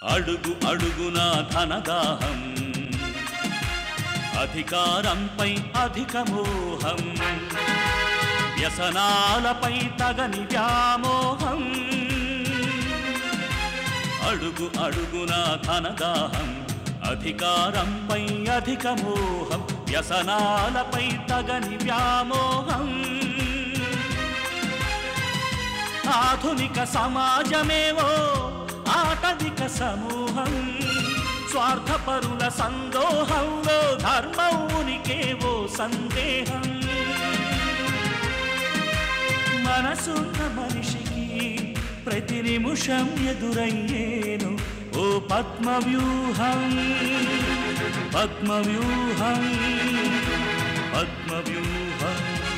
అడుగు అడుగున ధనదాహం అధికారంపై అధిక మోహం వ్యసనాలపై తగని వ్యామోహం అడుగు అడుగున ధనదాహం అధికారంపై అధిక మోహం వ్యసనాలపై తగని వ్యామోహం ఆధునిక సమాజమేవో ఆటవిక సమూహం స్వార్థపరుల సందోహంలో ధర్మం ఉనికేవో సందేహం మనసున్న మనిషికి ప్రతి నిమిషం ఎదురయ్యేను ఓ పద్మవ్యూహం పద్మవ్యూహం పద్మవ్యూహం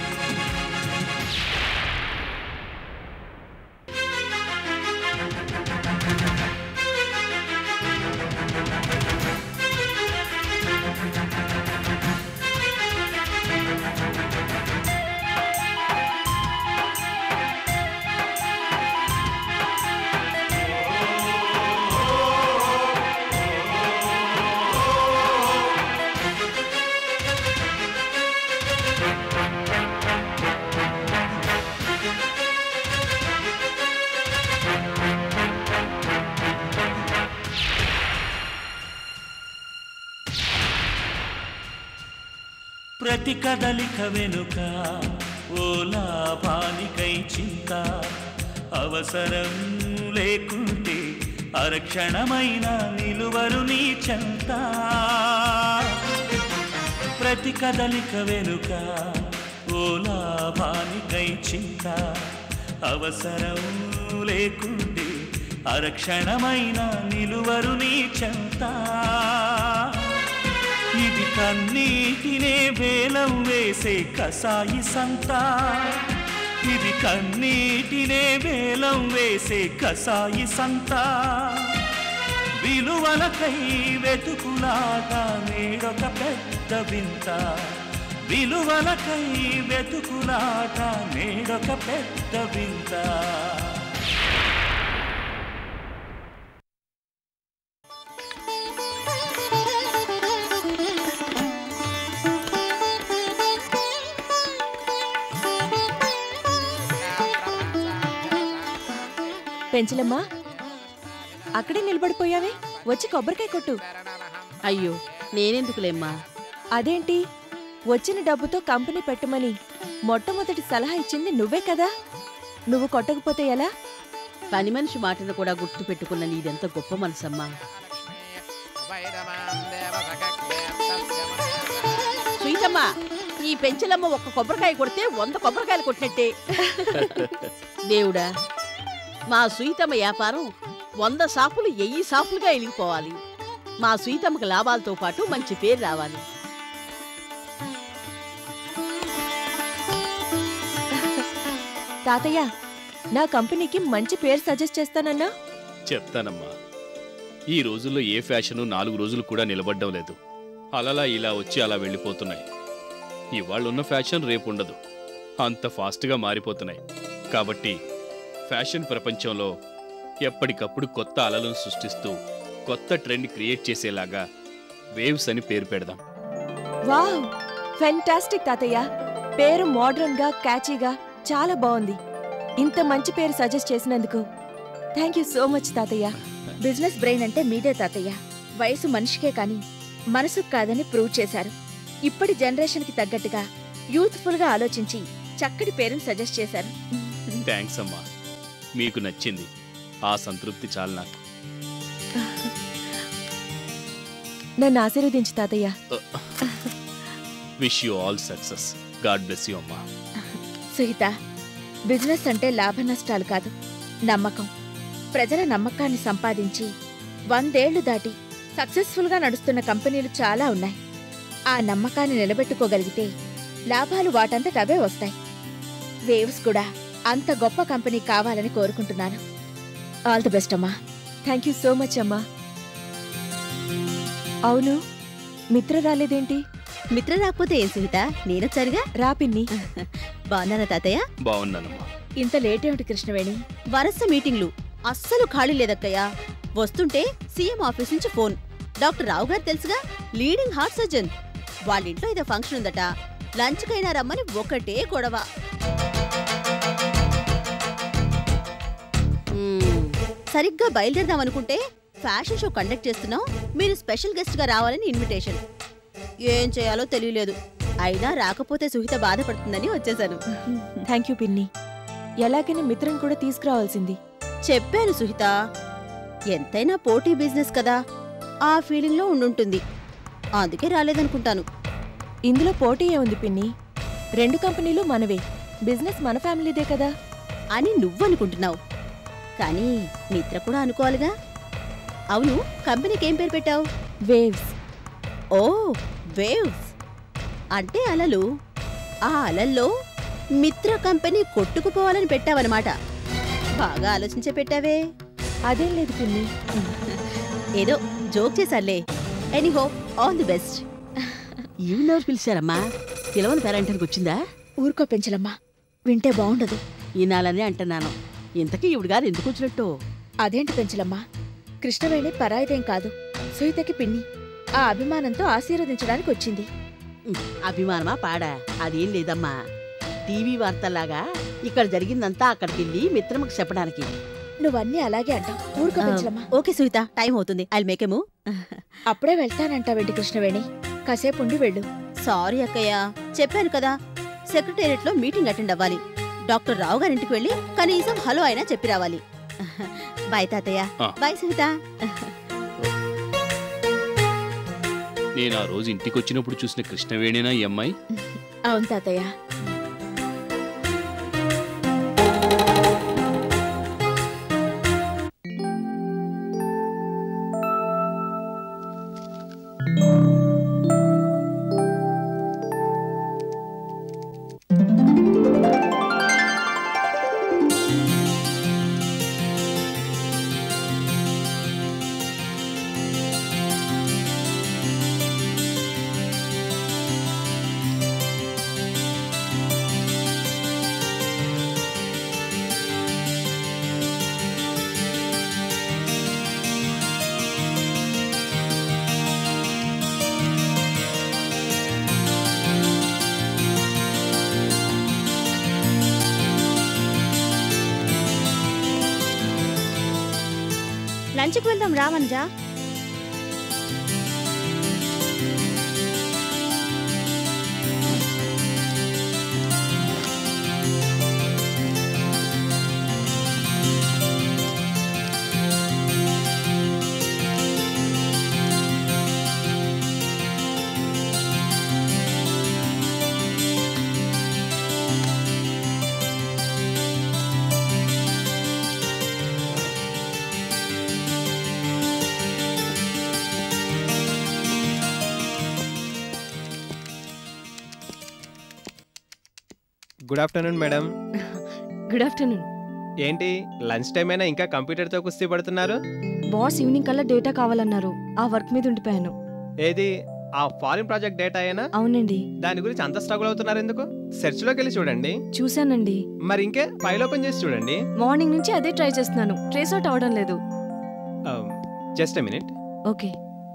ప్రతి కదలిక వెనుక ఓ లాభానికై చింత అవసరం లేకుంటే అరక్షణమైన నిలువరు నీ చెంత ప్రతి కదలిక వెనుక ఓ లాభానికై చింత అవసరం లేకుంటే అరక్షణమైన నిలువరు నీ చెంత ఇది కన్నీటినే వేలం వేసే కసాయి సంత ఇది కన్నీటినే వేలం వేసే కసాయి సంత విలువలకై వెతుకులాట నేడొక పెద్ద వింత విలువలకై వెతుకులాట నేడొక పెద్ద వింత పెంచలమ్మా అక్కడే నిలబడిపోయావే వచ్చి కొబ్బరికాయ కొట్టు అయ్యో నేనెందుకులేమ్మా అదేంటి వచ్చిన డబ్బుతో కంపెనీ పెట్టమని మొట్టమొదటి సలహా ఇచ్చింది నువ్వే కదా నువ్వు కొట్టకపోతే ఎలా పని మనిషి మాటను కూడా గుర్తు పెట్టుకున్న నీదెంత గొప్ప మనసమ్మా సుయితమ్మా ఈ పెంచలమ్మ ఒక్క కొబ్బరికాయ కొడితే వంద కొబ్బరికాయలు కొట్టినట్టే దేవుడా మా సుయితమ్మ వ్యాపారం వంద షాపులు ఎయ్యి షాపులుగా వెలిగిపోవాలి మా సుయితమ్మకు లాభాలతో పాటు మంచి పేరు రావాలి తాతయ్య నా కంపెనీకి మంచి పేరు సజెస్ట్ చేస్తానన్నా చెప్తానమ్మా ఈ రోజుల్లో ఏ ఫ్యాషను నాలుగు రోజులు కూడా నిలబడ్డం లేదు అలలా ఇలా వచ్చి అలా వెళ్ళిపోతున్నాయి ఇవాళున్న ఫ్యాషన్ రేపు ఉండదు అంత ఫాస్ట్గా మారిపోతున్నాయి కాబట్టి ఫ్యాషన్ ప్రపంచంలో ఎప్పటికప్పుడు కొత్త అలలను సృష్టిస్తూ కొత్త ట్రెండ్ క్రియేట్ చేసేలాగా వేవ్స్ అని పేరు పెడదాం వావ్ ఫెంటాస్టిక్ తాతయ్య పేరు మోడర్న్ గా క్యాచీగా చాలా బాగుంది ఇంత మంచి పేరు సజెస్ట్ చేసినందుకు థ్యాంక్ యూ సో మచ్ తాతయ్య బిజినెస్ బ్రెయిన్ అంటే మీదే తాతయ్య వయసు మనిషికే కాని మనసుకు కాదని ప్రూవ్ చేశారు ఇప్పటి జనరేషన్ కి తగ్గట్టుగా యూత్ఫుల్ గా ఆలోచించి చక్కటి పేరుని సజెస్ట్ చేశారు థ్యాంక్స్ అమ్మా మీకు నచ్చింది ఆ సంతృప్తి చాలు నాకు నన్ను ఆశీర్వదించు తాతయ్య wish you all success God bless you అమ్మా సుహిత బిజినెస్ అంటే లాభ నష్టాలు కాదు నమ్మకం ప్రజల నమ్మకాన్ని సంపాదించి వందేళ్లు దాటి సక్సెస్ఫుల్ గా నడుస్తున్న కంపెనీలు చాలా ఉన్నాయి ఆ నమ్మకాన్ని నిలబెట్టుకోగలిగితే లాభాలు వాటంతట అవే వస్తాయి వేవ్స్ కూడా అంత గొప్ప కంపెనీ కావాలని కోరుకుంటున్నాను ఆల్ ది బెస్ట్ అమ్మా థ్యాంక్ యూ సో మచ్ అమ్మా అవును మిత్ర రాలేదేంటి మిత్ర రాకపోతే ఏం సుహిత నేనొచ్చారుగా రా పిన్ని బాగున్నారా తాతయ్య బాగున్నానమ్మా ఇంత లేట్ ఏమిటి కృష్ణవేణి వరస మీటింగ్లు అస్సలు ఖాళీ లేదక్కయ్య వస్తుంటే సీఎం ఆఫీస్ నుంచి ఫోన్ డాక్టర్ రావు గారు తెలుసుగా లీడింగ్ హార్ట్ సర్జన్ వాళ్ళ ఇంట్లో ఏదో ఫంక్షన్ ఉందట లంచ్కైనా రమ్మని ఒకటే గొడవ మ్మ్. సరిగ్గా బయలుదేరదాం అనుకుంటే ఫ్యాషన్ షో కండక్ట్ చేస్తున్నాం మీరు స్పెషల్ గెస్ట్ గా రావాలని ఇన్విటేషన్ ఏం చేయాలో తెలియలేదు అయినా రాకపోతే సుహిత బాధపడుతుందని వచ్చేసాను థ్యాంక్ యూ పిన్ని ఎలాగైనా మిత్రం కూడా తీసుకురావాల్సింది చెప్పాను సుహిత ఎంతైనా పోటీ బిజినెస్ కదా ఆ ఫీలింగ్లో ఉండుంటుంది అందుకే రాలేదనుకుంటాను ఇందులో పోటీ ఏముంది పిన్ని రెండు కంపెనీలు మనవే బిజినెస్ మన ఫ్యామిలీదే కదా అని నువ్వనుకుంటున్నావు కానీ మిత్ర కూడా అనుకోవాలిగా అవును కంపెనీకి ఏం పేరు పెట్టావు వేవ్స్ ఓ వేవ్స్ అంటే అలలు ఆ అలల్లో మిత్ర కంపెనీ కొట్టుకుపోవాలని పెట్టావన్నమాట బాగా ఆలోచించే పెట్టావే అదేం లేదు పిన్ని ఏదో జోక్ చేశాలే ఎనీహో ఆల్ ది బెస్ట్ ఈవినెవరు పిలిచారమ్మా పిలవని పేరంటానికి వచ్చిందా ఊరుకో పెంచలమ్మా వింటే బాగుండదు ఈనాలని అంటున్నాను ఇంతకీ ఈవిడ గారు ఎందుకు వచ్చినట్టు అదేంటి పెంచలమ్మా కృష్ణవేణి పరాయిదేం కాదు సుహితకి పిన్ని ఆ అభిమానంతో ఆశీర్వదించడానికి వచ్చింది ఉమ్, అభిమానమా పాడా అదేం లేదమ్మా టీవీ వార్తల్లాగా ఇక్కడ జరిగిందంతా అక్కడికి వెళ్ళి మిత్రమకు చెప్పడానికి నువ్వన్నీ అలాగే అంటావు ఊరుకో పెంచలమ్మా ఓకే సుహిత టైం అవుతుంది ఐ మేక్ మూవ్ అప్పుడే వెళ్తానంటావేంటి కృష్ణవేణి కాసేపు ఉండి వెళ్ళు సారీ అక్కయ్య చెప్పాను కదా సెక్రటేరియట్ లో మీటింగ్ అటెండ్ అవ్వాలి డాక్టర్ రావు గారింటికి వెళ్ళి కనీసం హలో అయినా చెప్పి రావాలి బాయ్ తాతయ్య ఆ. బాయ్ సుహిత నేను ఆ రోజు ఇంటికి వచ్చినప్పుడు చూసిన కృష్ణవేణేనా ఈ అమ్మాయి అవును తాతయ్య లంచ్కి వెళ్దాం రావణజా good afternoon madam good afternoon ఏంటి లంచ్ టైం అయినా ఇంకా కంప్యూటర్తో కుస్తీ పడుతున్నారు బాస్ ఈవినింగ్ కల్లా డేటా కావాలన్నారు ఆ వర్క్ మీద ఉండిపోయాను ఏది ఆ ఫారిన్ ప్రాజెక్ట్ డేటా అయినా అవునండి దాని గురించి అంత స్ట్రగుల్ అవుతున్నారు ఎందుకు సెర్చ్ లోకి వెళ్ళి చూడండి చూశానండి మరి ఇంకే ఫైల్ ఓపెన్ చేసి చూడండి మార్నింగ్ నుంచి అదే ట్రై చేస్తున్నాను ట్రేస్ అవుట్ అవడం లేదు జస్ట్ మినిట్ ఓకే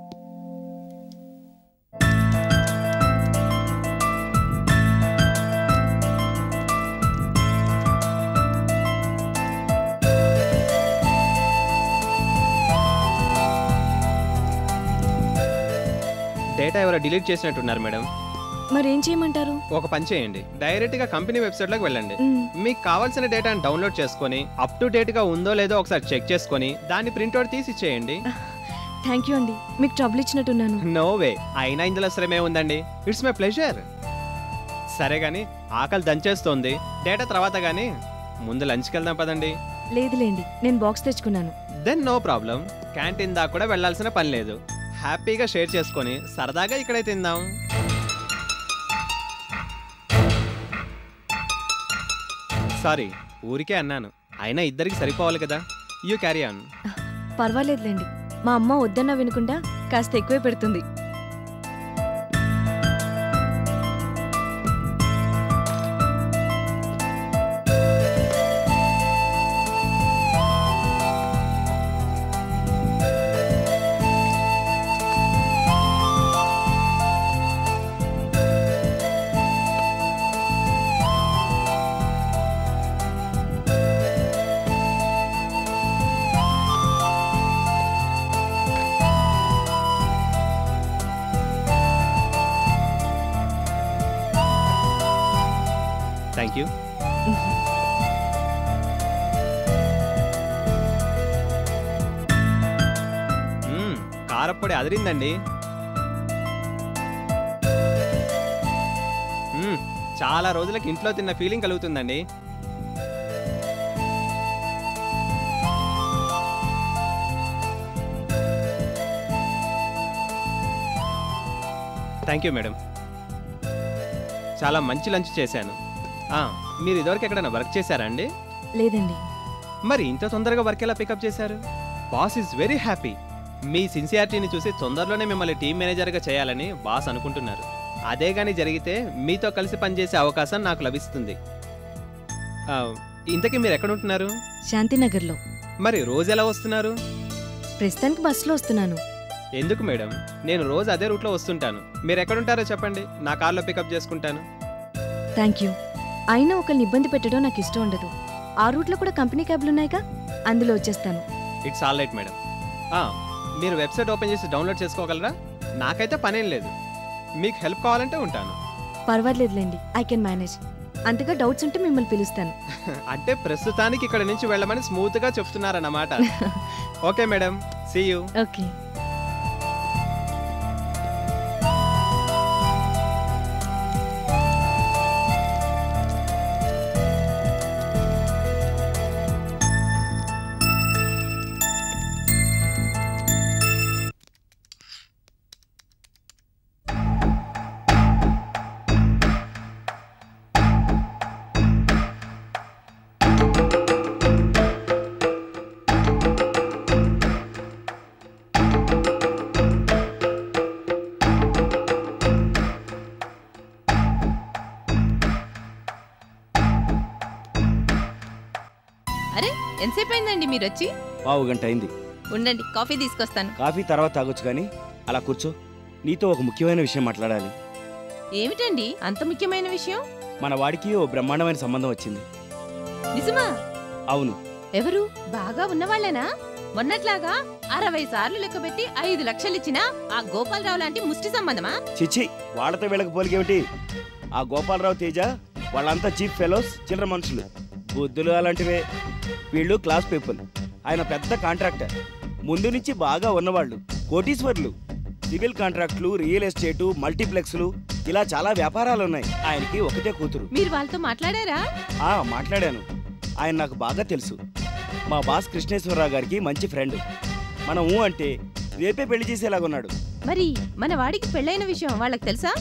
డేటా ఎవరో డిలీట్ చేసినట్టున్నారు మేడం మరి ఏం చేయమంటారు ఒక పని చేయండి డైరెక్ట్ గా కంపెనీ వెబ్సైట్ లోకి వెళ్ళండి మ్, మీకు కావాల్సిన డేటాను డౌన్లోడ్ చేసుకొని అప్ టు డేట్ గా ఉందో లేదో ఒకసారి చెక్ చేసుకొని దాన్ని ప్రింట్అవుట్ తీసి ఇచ్చేయండి థ్యాంక్ యూ అండి మీకు ట్రబుల్ ఇచ్చినట్టున్నాను నో వే అయినా ఇందులో శ్రమే ఉందండి ఇట్స్ మై ప్లెజర్ సరే గాని ఆకలి దంచేస్తోంది డేటా తర్వాత గానీ ముందు లంచ్కి వెళ్దాం పదండి లేదులేండి నేను బాక్స్ తెచ్చుకున్నాను దెన్ నో ప్రాబ్లం క్యాంటీన్ దాకా కూడా వెళ్ళాల్సిన పని లేదు హ్యాపీగా షేర్ చేసుకొని సరదాగా ఇక్కడే తిందాం సారీ ఊరికే అన్నాను అయినా ఇద్దరికి సరిపోవాలి కదా యూ క్యారీ ఆన్ పర్వాలేదులేండి మా అమ్మ వద్దన్నా వినకుండా కాస్త ఎక్కువే పెడుతుంది థ్యాంక్ యూ మ్మ్, కారప్పొడి అదిరిందండి మ్మ్, చాలా రోజులకి ఇంట్లో తిన్న ఫీలింగ్ కలుగుతుందండి థ్యాంక్ యూ మేడం చాలా మంచి లంచ్ చేశాను ఆ, మీరు ఇదివరకు ఎక్కడైనా వర్క్ చేశారా అండి లేదండి మరి ఇంత తొందరగా వర్క్ ఎలా పికప్ చేశారు బాస్ ఈజ్ వెరీ హ్యాపీ మీ సిన్సియారిటీని చూసి తొందరలోనే మిమ్మల్ని టీం మేనేజర్గా చేయాలని బాస్ అనుకుంటున్నారు అదే కానీ జరిగితే మీతో కలిసి పనిచేసే అవకాశం నాకు లభిస్తుంది ఆ, ఇంతకీ మీరు ఎక్కడ ఉంటున్నారు శాంతినగర్లో మరి రోజు ఎలా వస్తున్నారు ప్రస్తుతానికి బస్సులో వస్తున్నాను ఎందుకు మేడం నేను రోజు అదే రూట్లో వస్తుంటాను మీరు ఎక్కడుంటారో చెప్పండి నా కార్లో పికప్ చేసుకుంటాను థ్యాంక్ యూ అయినా ఒకరిని ఇబ్బంది పెట్టడం నాకు ఇష్టం ఉండదు ఆ రూట్లో కూడా కంపెనీ క్యాబ్లు ఉన్నాయిగా అందులో వచ్చేస్తాను ఇట్స్ ఆల్ రైట్ మేడం ఆ, మీరు వెబ్సైట్ ఓపెన్ చేసి డౌన్లోడ్ చేసుకోగలరా నాకైతే పనేం లేదు మీకు హెల్ప్ కావాలంటే ఉంటాను పర్వాలేదులేండి ఐ కెన్ మేనేజ్ అంతగా డౌట్స్ ఉంటే మిమ్మల్ని పిలుస్తాను అంటే ప్రస్తుతానికి ఇక్కడ నుంచి వెళ్ళమని స్మూత్ గా చెప్తున్నారన్నమాట okay madam see you okay అరే ఎంతసేపు అయిందండి మీరు వచ్చి పావు గంట అయింది ఉండండి కాఫీ తీసుకొస్తాను కాఫీ తర్వాత తాగొచ్చు కానీ అలా కూర్చో నీతో ఒక ముఖ్యమైన విషయం మాట్లాడాలి ఏమిటండి అంత ముఖ్యమైన విషయం మన వాడికి ఓ బ్రహ్మాండమైన సంబంధం వచ్చింది నిజమా అవును ఎవరు బాగా ఉన్నవాళ్ళేనా మొన్నట్లాగా అరవై సార్లు లెక్కబెట్టి ఐదు లక్షలిచ్చినా ఆ గోపాలరావు లాంటి ముష్టి సంబంధమా చిచ్చి వాళ్ళతో వీళ్ళకి పోలికేమిటి ఆ గోపాలరావు తేజ వాళ్ళంతా చీఫ్ ఫెలోస్ చిల్లర మనుషులు బుద్ధులు అలాంటివే వీళ్ళు క్లాస్ పీపుల్ ఆయన పెద్ద కాంట్రాక్టర్ ముందు నుంచి బాగా ఉన్నవాళ్ళు కోటీశ్వర్లు సివిల్ కాంట్రాక్టులు రియల్ ఎస్టేటు మల్టీప్లెక్స్లు ఇలా చాలా వ్యాపారాలు ఉన్నాయి ఆయనకి ఒకటే కూతురు మీరు వాళ్ళతో మాట్లాడారా ఆ మాట్లాడాను ఆయన నాకు బాగా తెలుసు మా బాస్ కృష్ణేశ్వరరావు గారికి మంచి ఫ్రెండ్ మనం ఊ అంటే రేపే పెళ్లి చేసేలాగున్నాడు మరి మన వాడికి పెళ్ళైన విషయం వాళ్ళకి తెలుసా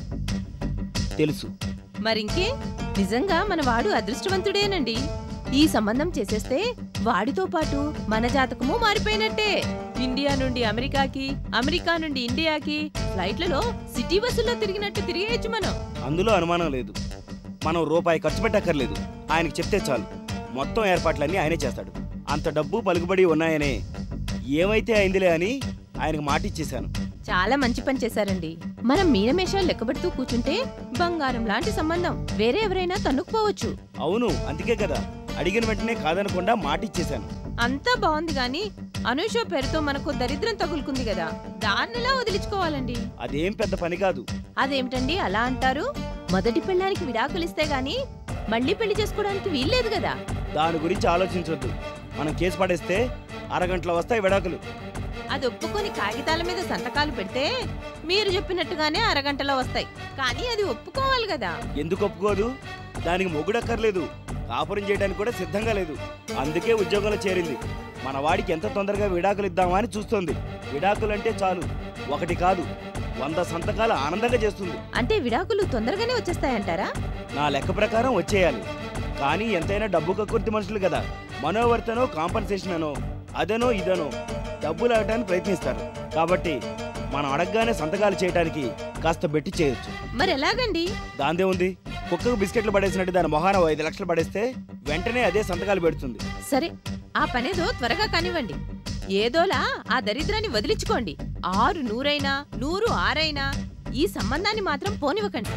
తెలుసు మరింకే నిజంగా మన వాడు అదృష్టవంతుడేనండి ఈ సంబంధం చేసేస్తే వాడితో పాటు మన జాతకము మారిపోయినట్టే ఇండియా నుండి అమెరికాకి అమెరికా నుండి ఇండియాకి ఫ్లైట్లలో సిటీ బస్సుల్లో తిరిగినట్టు తిరిగేయచ్చు మనం అందులో అనుమానం లేదు మనం రూపాయి ఖర్చు పెట్టక్కర్లేదు ఆయనకి చెప్తే చాలు మొత్తం ఏర్పాట్లన్నీ ఆయనే చేస్తాడు అంత డబ్బు పలుకుబడి ఉన్నాయనే ఏమైతే అయిందిలే అని ఆయనకు మాట ఇచ్చేశాను చాలా మంచి పని చేశారండి మనం మీనమేషాలు లెక్కబెడుతూ కూర్చుంటే బంగారం లాంటి సంబంధం వేరే ఎవరైనా తన్నుకుపోవచ్చు అవును అందుకే కదా అడిగిన వెంటనే కాదనకుండా మాట ఇచ్చేశాను అంతా బాగుంది గాని అనూష పేరుతో మనకు దరిద్రం తగులుకుంది కదా దాన్నెలా వదిలించుకోవాలండి అదేం పెద్ద పని కాదు అదేమిటండి అలా అంటారు మొదటి పెళ్ళానికి విడాకులిస్తే గాని మళ్ళీ పెళ్లి చేసుకోవడానికి వీల్లేదు కదా దాని గురించి ఆలోచించొద్దు మనం కేసు పడేస్తే అరగంటలో వస్తాయి విడాకులు అది ఒప్పుకొని కాగితాల మీద సంతకాలు పెడితే మీరు చెప్పినట్టుగానే అరగంటలో వస్తాయి కానీ అది ఒప్పుకోవాలి కదా ఎందుకు ఒప్పుకోదు దానికి మొగుడక్కర్లేదు కాపురం చేయడానికి కూడా సిద్ధంగా లేదు అందుకే ఉద్యోగంలో చేరింది మన వాడికి ఎంత తొందరగా విడాకులు ఇద్దామా అని చూస్తోంది విడాకులంటే చాలు ఒకటి కాదు వంద సంతకాలు ఆనందంగా చేస్తుంది అంటే విడాకులు తొందరగానే వచ్చేస్తాయంటారా నా లెక్క ప్రకారం వచ్చేయాలి కానీ ఎంతైనా డబ్బు కక్కుర్తి మనుషులు కదా మనోవర్తనో కాంపన్సేషన్ అనో అదనో ఇదనో డబ్బులు ఆగటానికి ప్రయత్నిస్తారు కాబట్టి మనం అడగగానే సంతకాలు చేయడానికి కాస్త బెట్టి చేయొచ్చు మరి ఎలాగండి దాందే ఉంది కుక్కకు బిస్కెట్లు పడేసినట్టు దాని మొహాన ఓ ఐదు లక్షలు పడేస్తే వెంటనే అదే సంతకాలు పెడుతుంది సరే ఆ పనేదో త్వరగా కానివ్వండి ఏదోలా ఆ దరిద్రాన్ని వదిలించుకోండి ఆరు నూరైనా నూరు ఆరైనా ఈ సంబంధాన్ని మాత్రం పోనివ్వకండి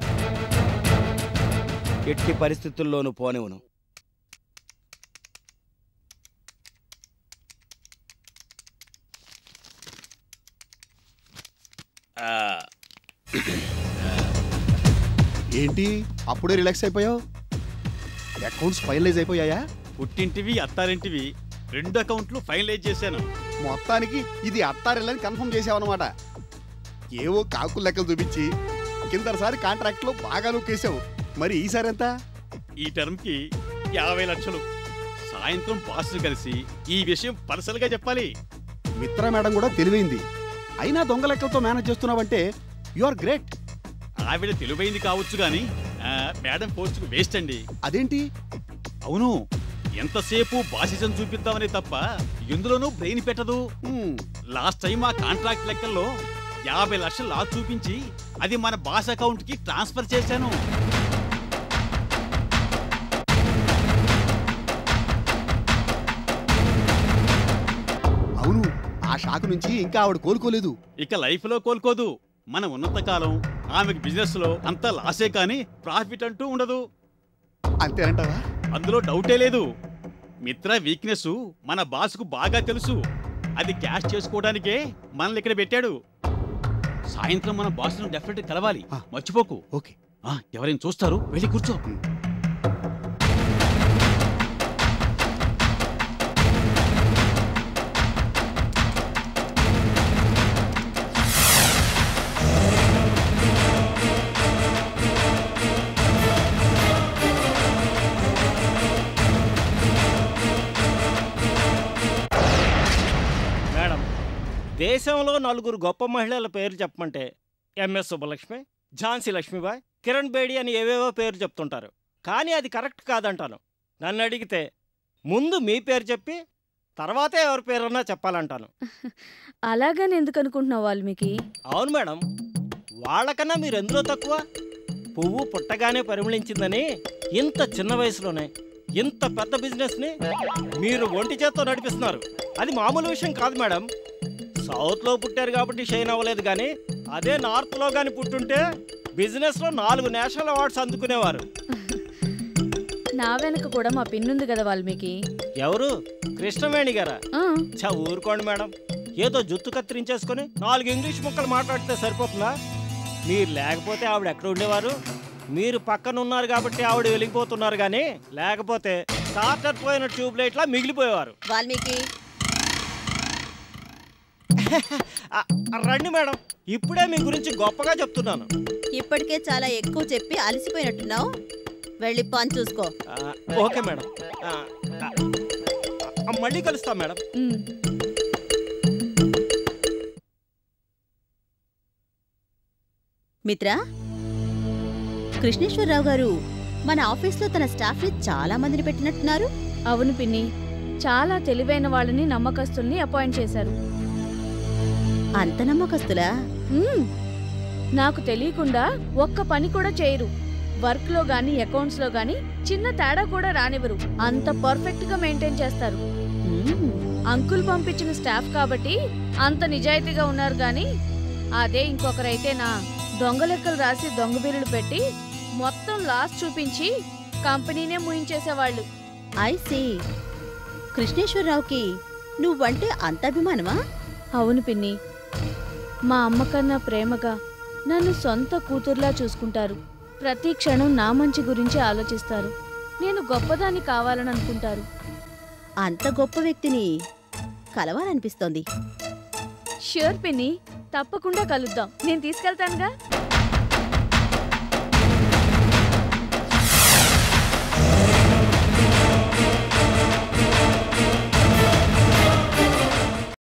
ఎట్టి పరిస్థితుల్లోనూ పోనివ్వను ఏంటి అప్పుడే రిలాక్స్ అయిపోయావు అకౌంట్స్ ఫైనలైజ్ అయిపోయాయా పుట్టింటివి అత్తారింటివి రెండు అకౌంట్లు ఫైనలైజ్ చేశాను మొత్తానికి ఇది అత్తారిల్లని కన్ఫర్మ్ చేసావన్నమాట ఏవో కాకులు లెక్కలు చూపించి కిందసారి కాంట్రాక్ట్లో బాగా నొక్కేసావు మరి ఈసారి ఎంత ఈ టర్మ్కి యాభై లక్షలు సాయంత్రం బాస్ కలిసి ఈ విషయం పర్సనల్గా చెప్పాలి మిత్ర మేడం కూడా తెలివైంది అయినా దొంగ లెక్కలతో మేనేజ్ చేస్తున్నావంటే యు ఆర్ గ్రేట్ ఆవిడ తెలివైంది కావచ్చు కానీ మేడం పోస్ట్కు వేస్ట్ అండి అదేంటి అవును ఎంతసేపు బాసిజం చూపిద్దామని తప్ప ఎందులోనూ బ్రెయిన్ పెట్టదు లాస్ట్ టైం ఆ కాంట్రాక్ట్ లెక్కల్లో యాభై లక్షలు లా చూపించి అది మన బాస్ అకౌంట్ కి ట్రాన్స్ఫర్ చేశాను అవును ఆ షాక్ నుంచి ఇంకా ఆవిడ కోలుకోలేదు ఇక లైఫ్ లో కోలుకోదు మన ఉన్నంత కాలం ఆమెకి బిజినెస్ లో అంతా లాసే కానీ ప్రాఫిట్ అంటూ ఉండదు అంతేనంటావా అందులో డౌటే లేదు మిత్ర వీక్నెస్ మన బాస్కు బాగా తెలుసు అది క్యాష్ చేసుకోవడానికే మనల్ని ఇక్కడ పెట్టాడు సాయంత్రం మన బాస్ను డెఫినెట్ కలవాలి మర్చిపోకు ఓకే ఎవరైనా చూస్తారు వెళ్ళి కూర్చో మేడం దేశంలో నలుగురు గొప్ప మహిళల పేరు చెప్పమంటే ఎంఎస్ సుబ్బలక్ష్మి ఝాన్సీ లక్ష్మీబాయ్ కిరణ్ బేడి అని ఏవేవో పేరు చెప్తుంటారు కానీ అది కరెక్ట్ కాదంటాను నన్ను అడిగితే ముందు మీ పేరు చెప్పి తర్వాతే ఎవరి పేరన్నా చెప్పాలంటాను అలాగని ఎందుకు అనుకుంటున్నావు వాల్మీకి అవును మేడం వాళ్ళకన్నా మీరు ఎందులో తక్కువ పువ్వు పుట్టగానే పరిమళించిందని ఇంత చిన్న వయసులోనే ఇంత పెద్ద బిజినెస్ని మీరు ఒంటి చేత్తో నడిపిస్తున్నారు అది మామూలు విషయం కాదు మేడం సౌత్లో పుట్టారు కాబట్టి షైన్ అవ్వలేదు కానీ అదే నార్త్లో కానీ పుట్టుంటే బిజినెస్లో నాలుగు నేషనల్ అవార్డ్స్ అందుకునేవారు నా వెనక కూడా మా పిన్నుంది కదా వాల్మీకి ఎవరు కృష్ణవేణి గారా ఆ, చా ఊరుకోండి మేడం ఏదో జుత్తు కత్తిరించేసుకొని నాలుగు ఇంగ్లీష్ ముక్కలు మాట్లాడితే సరిపోతుందా మీరు లేకపోతే ఆవిడ ఎక్కడ ఉండేవారు మీరు పక్కన ఉన్నారు కాబట్టి ఆవిడ వెలిగిపోతున్నారు కానీ లేకపోతే స్టార్టర్ పోయిన ట్యూబ్ లైట్లా మిగిలిపోయేవారు వాల్మీకి ఆ, రండి మేడం ఇప్పుడే మీ గురించి గొప్పగా చెప్తున్నాను ఇప్పటికే చాలా ఎక్కువ చెప్పి అలసిపోయినట్టున్నావు వెళ్ళి పని చూసుకో ఆ, ఓకే మేడం ఆ, ఆ, ఆ, మళ్ళీ కలుస్తాం మేడం ఉమ్. మిత్ర కృష్ణేశ్వరరావు గారు మన ఆఫీస్లో తన స్టాఫ్ని చాలా మందిని పెట్టినట్టున్నారు అవును పిన్ని చాలా తెలివైన వాళ్ళని నమ్మకస్తుల్ని అపాయింట్ చేశారు అంత నమ్మకస్తులా ఉమ్. నాకు తెలియకుండా ఒక్క పని కూడా చేయరు వర్క్ లో గానీ అకౌంట్స్ లో గానీ చిన్న తేడా కూడా రానివ్వరు అంత పర్ఫెక్ట్ గా మెయింటైన్ చేస్తారు అంకుల్ పంపించిన స్టాఫ్ కాబట్టి అంత నిజాయితీగా ఉన్నారు గాని అదే ఇంకొకరైతే నా దొంగ లెక్కలు రాసి దొంగ బిల్లులు పెట్టి మొత్తం లాస్ చూపించి కంపెనీనే ముయించేసేవాళ్ళు ఐ సీ కృష్ణేశ్వరరావుకి నువ్వంటే అంత అభిమానమా అవును పిన్ని మా అమ్మ కన్నా ప్రేమగా నన్ను సొంత కూతుర్లా చూసుకుంటారు ప్రతి క్షణం నా మంచి గురించి ఆలోచిస్తారు నేను గొప్పదాన్ని కావాలని అనుకుంటారు అంత గొప్ప వ్యక్తిని కలవాలనిపిస్తోంది ష్యూర్ పిన్ని తప్పకుండా కలుద్దాం నేను తీసుకెళ్తానుగా